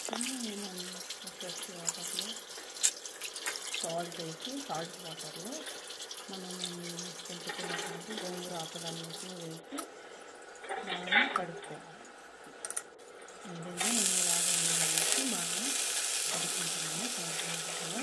వేసుకొని మనం ఫ్రెష్ వాటర్లో సాల్ట్ వేసి సాల్ట్ వాటర్లో మనం పెంచుకున్నటువంటి గోంగూర ఆకులన్నింటినీ వేసి బాగా కడుక్కోవాలి అందులో నేను బాగా నీళ్ళు వేసి బాగా కడుక్కుంటున్నాను కడుక్కుంటున్నాను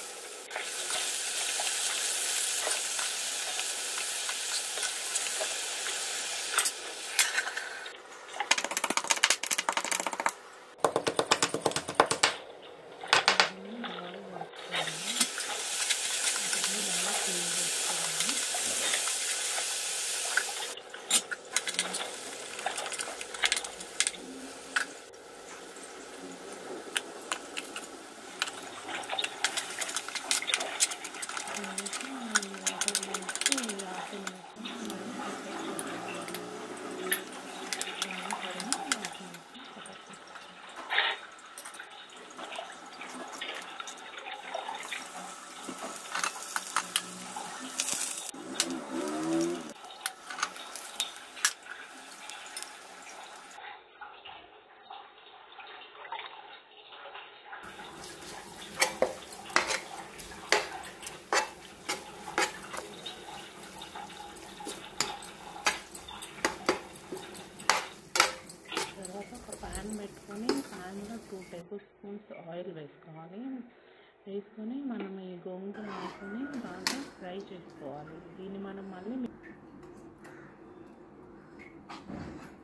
తర్వాత ఒక ప్యాన్ పెట్టుకొని ప్యాన్లో టూ టేబుల్ స్పూన్స్ ఆయిల్ వేసుకోవాలి వేసుకొని మనం ఈ గోంగూర ఆకుని బాగా ఫ్రై చేసుకోవాలి దీన్ని మనం మళ్ళీ